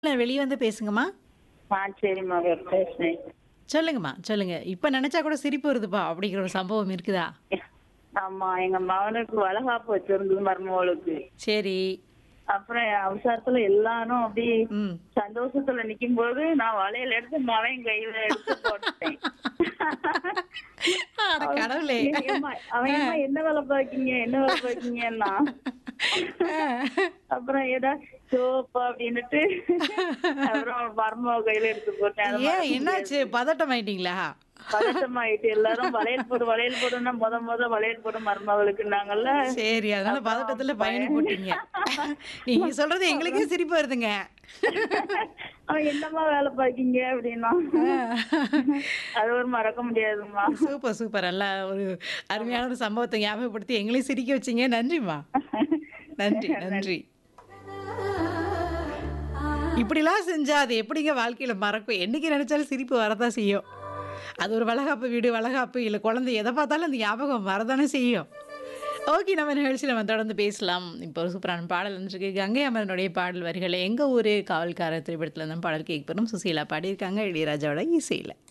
வெளிய வந்து பேசுங்கம்மா. ஆ சரிம்மா வெ- பேசுறேன் சொல்லுங்கம்மா, சொல்லுங்க. இப்ப நெனச்சா கூட சிரிப்பு வருதுப்பா, அப்படிங்கிற ஒரு சம்பவம் இருக்குதா? ஆமா எங்க மகனுக்கு வளகாப்பு வச்சிருந்தது மருமகளுக்கு சரி. அப்புறம் அவசரத்துல எல்லாரும் அப்படி ம். சந்தோஷத்துல நிக்கும் போது நான் வளையல் எடுத்து மவன் கையில எடுத்து போட்டேன் அட கடவுளே! அவன் ஏம்மா, அவன் ஏம்மா என்ன வேலை பாக்கீங்க என்ன வேலை பாக்கீங்கன்னா அப்புறம் ஏதா சோப்பா அப்படின்னுட்டு அப்புறம் மருமக கையில எடுத்து போட்டேன் அதை ஏன் மறக்க என்னாச்சு? பதட்டம் ஆயிட்டீங்களா? பதட்டமாயிட்டு எல்லாரும் வளையல் போடு வளையல் போடுன்னா முத முத வளையல் போடு மருமகளுக்குன்னாங்கல்ல சரி, அதனால பதட்டத்துல பயணி போட்டீங்க. நீங்க சொல்றது எங்களுக்கே சிரிப்பு வருதுங்க. அவன் என்னம்மா வேலை பாக்கீங்க அப்படின்னா அது ஒரு மறக்க முடியாதும்மா சூப்பர், சூப்பர். நல்லா ஒரு அருமையான ஒரு சம்பவத்த ஞாபகப்படுத்தி எங்களையும் சிரிக்க வச்சீங்க. நன்றிம்மா. நன்றி, நன்றி. இப்படிலாம் செஞ்சா அது எப்படிங்க வாழ்க்கையில மறக்கும்? என்னைக்கு நெனச்சாலும் சிரிப்பு வரத்தான் செய்யும். அது ஒரு வளகாப்பு வீடு, வளகாப்பு இல்ல குழந்தை எத பார்த்தாலும் அந்த ஞாபகம் வரதானே செய்யும். ஓகே நம்ம நிகழ்ச்சியில நம்ம தொடர்ந்து பேசலாம். இப்போ ஒரு சூப்பரான பாடல் வந்துருக்கு. கங்கை அமரனுடைய பாடல் வரிகள எங்க ஊரு காவல்காரர் திரைப்படத்துல இருந்து பாடல் கேட்க போறோம். சுசீலா பாடியிருக்காங்க இளையராஜாவோட இசையில.